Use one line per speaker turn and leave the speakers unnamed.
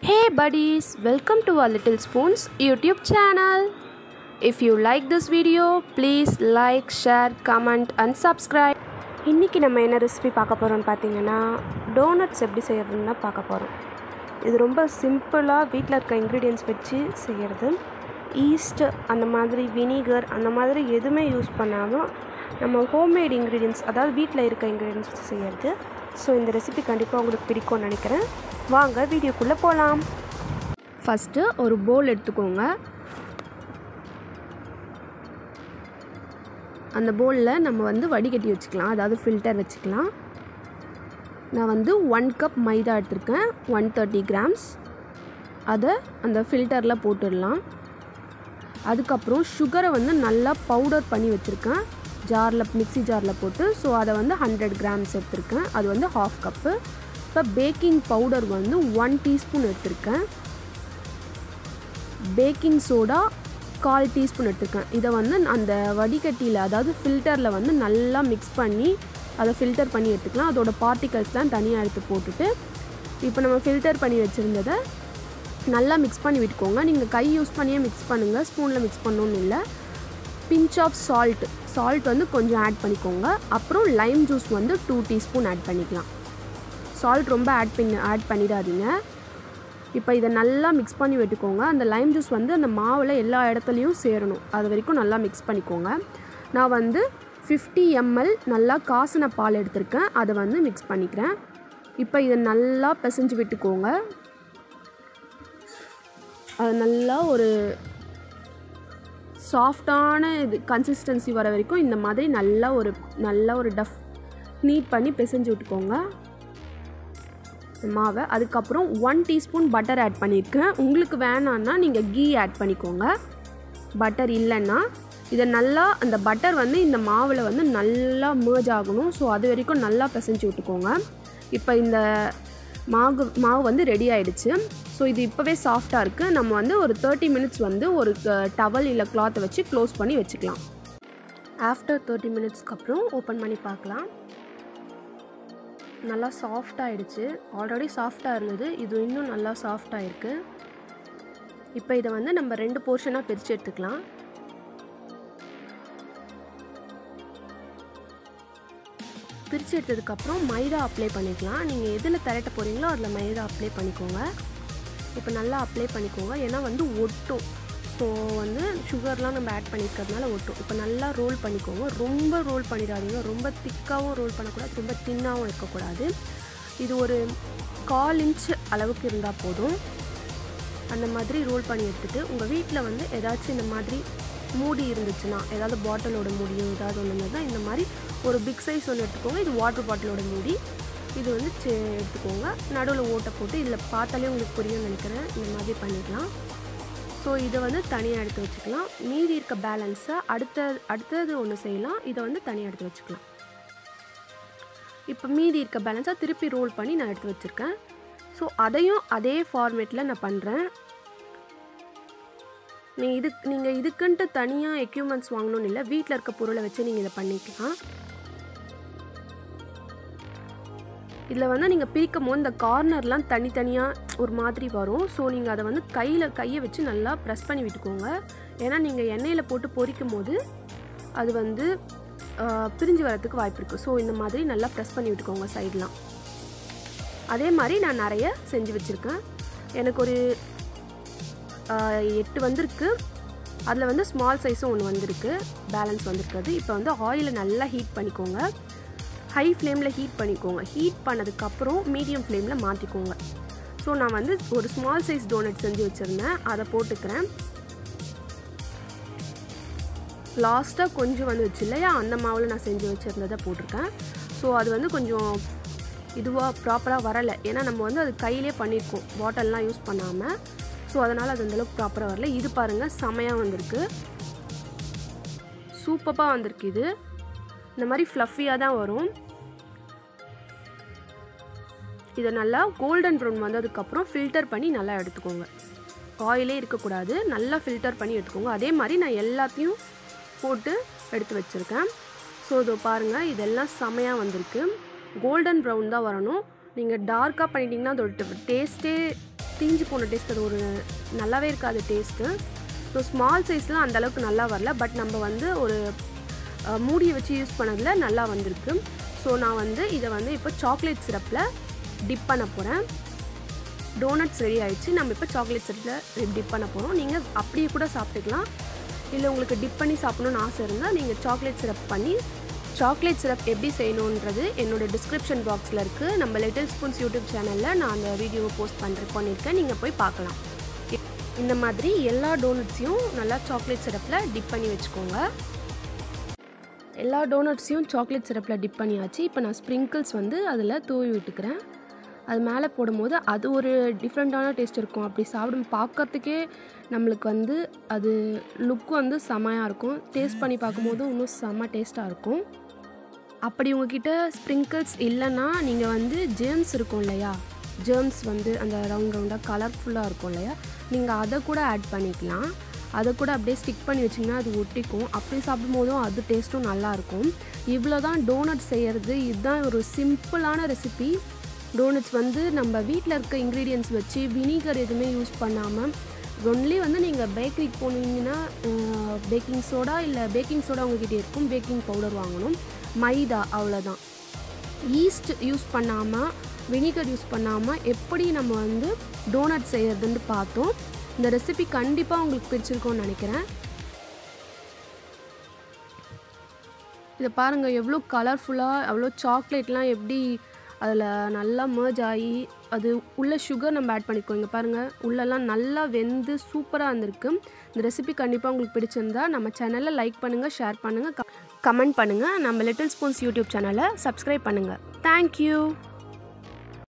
Hey buddies, welcome to our Little Spoons YouTube channel. If you like this video, please like, share, comment and subscribe. இன்றைக்கி நம்ம என்ன recipe பார்க்க போகிறோம்னு பார்த்தீங்கன்னா doughnuts எப்படி செய்கிறதுன்னு தான் பார்க்க போகிறோம் இது ரொம்ப சிம்பிளாக வீட்டில் இருக்க இன்க்ரீடியன்ஸ் வச்சு செய்கிறது ஈஸ்ட் அந்த மாதிரி வினிகர் அந்த மாதிரி எதுவுமே யூஸ் பண்ணாமல் நம்ம ஹோம்மேட் இன்க்ரீடியன்ஸ் அதாவது வீட்டில் இருக்க இன்க்ரீடியன்ஸ் வச்சு செய்கிறது ஸோ இந்த ரெசிபி கண்டிப்பாக உங்களுக்கு பிடிக்கும்னு நினைக்கிறேன் வாங்க வீடியோக்குள்ளே போகலாம் ஃபஸ்ட்டு ஒரு போல் எடுத்துக்கோங்க அந்த போலில் நம்ம வந்து வடிகட்டி வச்சுக்கலாம் அதாவது ஃபில்டர் வச்சுக்கலாம் நான் வந்து ஒன் கப் மைதா எடுத்திருக்கேன் ஒன் தேர்ட்டி கிராம்ஸ் அதை அந்த ஃபில்டரில் போட்டுடலாம் அதுக்கப்புறம் சுகரை வந்து நல்லா பவுடர் பண்ணி வச்சுருக்கேன் ஜாரில் மிக்ஸி ஜாரில் போட்டு ஸோ அதை வந்து ஹண்ட்ரட் கிராம்ஸ் எடுத்திருக்கேன் அது வந்து ஹாஃப் கப்பு இப்போ பேக்கிங் பவுடர் வந்து ஒன் டீஸ்பூன் எடுத்திருக்கேன் பேக்கிங் சோடா கால் டீஸ்பூன் எடுத்துருக்கேன் இதை வந்து அந்த வடிகட்டியில் அதாவது ஃபில்டரில் வந்து நல்லா மிக்ஸ் பண்ணி அதை ஃபில்டர் பண்ணி எடுத்துக்கலாம் அதோட பார்ட்டிகல்ஸ்லாம் தனியாக எடுத்து போட்டுட்டு இப்போ நம்ம ஃபில்டர் பண்ணி வச்சுருந்ததை நல்லா மிக்ஸ் பண்ணி விட்டுக்கோங்க நீங்கள் கை யூஸ் பண்ணியே மிக்ஸ் பண்ணுங்கள் ஸ்பூனில் மிக்ஸ் பண்ணணும்னு இல்லை பிஞ்ச் ஆஃப் சால்ட் சால்ட் வந்து கொஞ்சம் ஆட் பண்ணிக்கோங்க அப்புறம் லைம் ஜூஸ் வந்து டூ டீஸ்பூன் ஆட் பண்ணிக்கலாம் சால்ட் ரொம்ப ஆட் பண்ணி ஆட் பண்ணிடாதீங்க இப்போ இதை நல்லா மிக்ஸ் பண்ணி விட்டுக்கோங்க அந்த லைம் ஜூஸ் வந்து அந்த மாவில் எல்லா இடத்துலையும் சேரணும் அது வரைக்கும் நல்லா மிக்ஸ் பண்ணிக்கோங்க நான் வந்து ஃபிஃப்டி எம்எல் நல்லா காசின பால் எடுத்திருக்கேன் அதை வந்து மிக்ஸ் பண்ணிக்கிறேன் இப்போ இதை நல்லா பிசைஞ்சு விட்டுக்கோங்க அது நல்லா ஒரு சாஃப்டான இது கன்சிஸ்டன்சி வர வரைக்கும் இந்த மாதிரி நல்லா ஒரு நல்லா ஒரு டஃப் நீட் பண்ணி பிசைஞ்சு விட்டுக்கோங்க மாவை அதுக்கப்புறம் ஒன் டீஸ்பூன் பட்டர் ஆட் பண்ணியிருக்கேன் உங்களுக்கு வேணான்னா நீங்கள் கீ ஆட் பண்ணிக்கோங்க பட்டர் இல்லைன்னா இதை நல்லா அந்த பட்டர் வந்து இந்த மாவில் வந்து நல்லா மேர்ஜ் ஆகணும் ஸோ அது வரைக்கும் நல்லா பிசைஞ்சு விட்டுக்கோங்க இப்போ இந்த மாவு மாவு வந்து ரெடி ஆகிடுச்சு ஸோ இது இப்போவே சாஃப்டாக இருக்குது நம்ம வந்து ஒரு தேர்ட்டி மினிட்ஸ் வந்து ஒரு டவல் இல்லை கிளாத்தை வச்சு க்ளோஸ் பண்ணி வச்சுக்கலாம் ஆஃப்டர் தேர்ட்டி மினிட்ஸ்க்கு அப்புறம் ஓப்பன் பண்ணி பார்க்கலாம் நல்லா சாஃப்டாகிடுச்சு ஆல்ரெடி சாஃப்டாக இருந்தது இது இன்னும் நல்லா சாஃப்டாக இருக்குது இப்போ இதை வந்து நம்ம ரெண்டு போர்ஷனாக பிரித்து எடுத்துக்கலாம் பிரித்து எடுத்ததுக்கப்புறம் மைதா அப்ளை பண்ணிக்கலாம் நீங்கள் எதில் திரட்ட போகிறீங்களோ அதில் மைதா அப்ளை பண்ணிக்கோங்க இப்போ நல்லா அப்ளை பண்ணிக்கோங்க ஏன்னா வந்து ஒட்டும் ஸோ வந்து சுகர்லாம் நம்ம ஆட் பண்ணிக்கிறதுனால ஒட்டும் இப்போ நல்லா ரோல் பண்ணிக்கோங்க ரொம்ப ரோல் பண்ணிடாதீங்க ரொம்ப திக்காகவும் ரோல் பண்ணக்கூடாது ரொம்ப தின்னாகவும் இருக்கக்கூடாது இது ஒரு கால் இன்ச் அளவுக்கு இருந்தால் போதும் அந்த மாதிரி ரோல் பண்ணி எடுத்துகிட்டு உங்கள் வீட்டில் வந்து ஏதாச்சும் இந்த மாதிரி மூடி இருந்துச்சுன்னா ஏதாவது பாட்டிலோட மூடியும் ஏதாவது ஒன்று தான் இந்த மாதிரி ஒரு பிக் சைஸ் ஒன்று எடுத்துக்கோங்க இது வாட்டர் பாட்டிலோட மூடி இது வந்து எடுத்துக்கோங்க நடுவில் ஓட்டை போட்டு இதில் பார்த்தாலே உங்களுக்கு புரியும்னு நினைக்கிறேன் இந்த மாதிரி பண்ணிக்கலாம் ஸோ இதை வந்து தனியாக எடுத்து வச்சுக்கலாம் மீதி இருக்க பேலன்ஸை அடுத்த அடுத்தது ஒன்று செய்யலாம் இதை வந்து தனியாக எடுத்து வச்சுக்கலாம் இப்போ மீதி இருக்க பேலன்ஸை திருப்பி ரோல் பண்ணி நான் எடுத்து வச்சுருக்கேன் ஸோ அதையும் அதே ஃபார்மேட்டில் நான் பண்ணுறேன் நீ இது நீங்கள் இதுக்குன்ட்டு தனியாக எக்யூப்மெண்ட்ஸ் வாங்கணும்னு இல்லை வீட்டில் இருக்க பொருளை வச்சு நீங்கள் இதை பண்ணிக்கலாம் இதில் வந்து நீங்கள் பிரிக்கும் போது இந்த கார்னர்லாம் தனித்தனியாக ஒரு மாதிரி வரும் ஸோ நீங்கள் அதை வந்து கையில் கையை வச்சு நல்லா ப்ரெஸ் பண்ணி விட்டுக்கோங்க ஏன்னா நீங்கள் எண்ணெயில் போட்டு பொரிக்கும் போது அது வந்து பிரிஞ்சு வரத்துக்கு வாய்ப்பு இருக்குது ஸோ இந்த மாதிரி நல்லா ப்ரெஸ் பண்ணி விட்டுக்கோங்க சைட்லாம் அதே மாதிரி நான் நிறைய செஞ்சு வச்சுருக்கேன் எனக்கு ஒரு எட்டு வந்திருக்கு அதில் வந்து ஸ்மால் சைஸும் ஒன்று வந்திருக்கு பேலன்ஸ் வந்திருக்குது இப்போ வந்து ஆயிலை நல்லா ஹீட் பண்ணிக்கோங்க ஹை ஃப்ளேமில் ஹீட் பண்ணிக்கோங்க ஹீட் பண்ணதுக்கப்புறம் மீடியம் ஃப்ளேமில் மாற்றிக்கோங்க ஸோ நான் வந்து ஒரு ஸ்மால் சைஸ் டோனட் செஞ்சு வச்சுருந்தேன் அதை போட்டுக்கிறேன் லாஸ்ட்டாக கொஞ்சம் வந்துச்சு இல்லையா அந்த மாவில் நான் செஞ்சு வச்சுருந்ததை போட்டிருக்கேன் ஸோ அது வந்து கொஞ்சம் இதுவாக ப்ராப்பராக வரலை ஏன்னா நம்ம வந்து அது கையிலே பண்ணியிருக்கோம் பாட்டில்லாம் யூஸ் பண்ணாமல் ஸோ அதனால் அது அந்தளவுக்கு ப்ராப்பராக வரல இது பாருங்கள் செமையாக வந்திருக்கு சூப்பராக வந்திருக்கு இது இந்த மாதிரி ஃப்ளஃபியாக தான் வரும் இதை நல்லா கோல்டன் ப்ரௌன் வந்ததுக்கப்புறம் ஃபில்டர் பண்ணி நல்லா எடுத்துக்கோங்க ஆயிலே இருக்கக்கூடாது நல்லா ஃபில்டர் பண்ணி எடுத்துக்கோங்க அதே மாதிரி நான் எல்லாத்தையும் போட்டு எடுத்து வச்சுருக்கேன் ஸோ இதோ பாருங்கள் இதெல்லாம் செமையாக வந்திருக்கு கோல்டன் ப்ரௌன் தான் வரணும் நீங்கள் டார்க்காக பண்ணிட்டீங்கன்னா அதோட டேஸ்ட்டே தீஞ்சு போன டேஸ்ட் அது ஒரு நல்லாவே இருக்காது டேஸ்ட்டு ஸோ ஸ்மால் சைஸ்லாம் அந்தளவுக்கு நல்லா வரல பட் நம்ம வந்து ஒரு அஹ், மூடியை வச்சு யூஸ் பண்ணதில் நல்லா வந்திருக்கு ஸோ நான் வந்து இதை வந்து இப்போ சாக்லேட் சிரப்பில் டிப் பண்ண போகிறேன் டோனட்ஸ் ரெடி ஆயிடுச்சு நம்ம இப்போ சாக்லேட் சிரப்பில் டிப் பண்ண போகிறோம் நீங்கள் அப்படியே கூட சாப்பிட்டுக்கலாம் இல்லை உங்களுக்கு டிப் பண்ணி சாப்பிடணும்னு ஆசை இருந்தால் நீங்கள் சாக்லேட் சிரப் பண்ணி சாக்லேட் சிரப் எப்படி செய்யணுன்றது என்னோடய டிஸ்கிரிப்ஷன் பாக்ஸில் இருக்குது நம்ம லிட்டில் ஸ்பூன்ஸ் யூடியூப் சேனலில் நான் அந்த வீடியோவை போஸ்ட் பண்ணுற பண்ணியிருக்கேன் நீங்கள் போய் பார்க்கலாம் இந்த மாதிரி எல்லா டோனட்ஸையும் நல்லா சாக்லேட் சிரப்பில் டிப் பண்ணி வச்சுக்கோங்க எல்லா டோனட்ஸையும் சாக்லேட் சிரப்பில் டிப் பண்ணியாச்சு இப்போ நான் ஸ்ப்ரிங்கிள்ஸ் வந்து அதில் தூவி விட்டுக்கிறேன் அது மேலே போடும்போது அது ஒரு டிஃப்ரெண்ட்டான டேஸ்ட் இருக்கும் அப்படி சாப்பிடும் பார்க்கறதுக்கே நம்மளுக்கு வந்து அது லுக் வந்து செமையாக இருக்கும் டேஸ்ட் பண்ணி பார்க்கும்போது இன்னும் செம்ம டேஸ்ட்டாக இருக்கும் அப்படி உங்ககிட்ட ஸ்ப்ரிங்கிள்ஸ் இல்லைன்னா நீங்கள் வந்து ஜேம்ஸ் இருக்கும் இல்லையா ஜேம்ஸ் வந்து அந்த ரவுண்ட் ரவுண்டாக கலர்ஃபுல்லாக இருக்கும் இல்லையா நீங்கள் அதை கூட ஆட் பண்ணிக்கலாம் அதை கூட அப்படியே ஸ்டிக் பண்ணி வச்சிங்கன்னா அது ஒட்டிக்கும் அப்படி சாப்பிடும்போதும் அது டேஸ்ட்டும் நல்லாயிருக்கும் இவ்வளோ தான் டோனட் செய்கிறது இதுதான் ஒரு சிம்பிளான ரெசிபி டோனட்ஸ் வந்து நம்ம வீட்டில் இருக்க இன்க்ரீடியன்ஸ் வச்சு வினிகர் எதுவுமே யூஸ் பண்ணாமல் ஒன்லி வந்து நீங்கள் பேக்கரிக்கு போனீங்கன்னா பேக்கிங் சோடா இல்லை பேக்கிங் சோடா உங்ககிட்ட இருக்கும் பேக்கிங் பவுடர் வாங்கணும் மைதா அவ்வளோதான் ஈஸ்ட் யூஸ் பண்ணாமல் வினிகர் யூஸ் பண்ணாமல் எப்படி நம்ம வந்து டோனட் செய்யறதுன்னு பார்த்தோம் இந்த ரெசிபி கண்டிப்பாக உங்களுக்கு பிடிச்சிருக்கும்னு நினைக்கிறேன் இதை பாருங்கள் எவ்வளோ கலர்ஃபுல்லாக அவ்வளோ சாக்லேட்லாம் எப்படி அதில் நல்லா merge ஆகி அது உள்ள சுகர் நம்ம ஆட் பண்ணிக்கோ இங்கே பாருங்கள் உள்ளெல்லாம் நல்லா வெந்து சூப்பராக இருந்திருக்கு இந்த ரெசிபி கண்டிப்பாக உங்களுக்கு பிடிச்சிருந்தா நம்ம சேனலில் லைக் பண்ணுங்கள் ஷேர் பண்ணுங்கள் கமெண்ட் பண்ணுங்கள் நம்ம லிட்டில் ஸ்பூன்ஸ் யூடியூப் சேனலை சப்ஸ்கிரைப் பண்ணுங்கள் தேங்க்யூ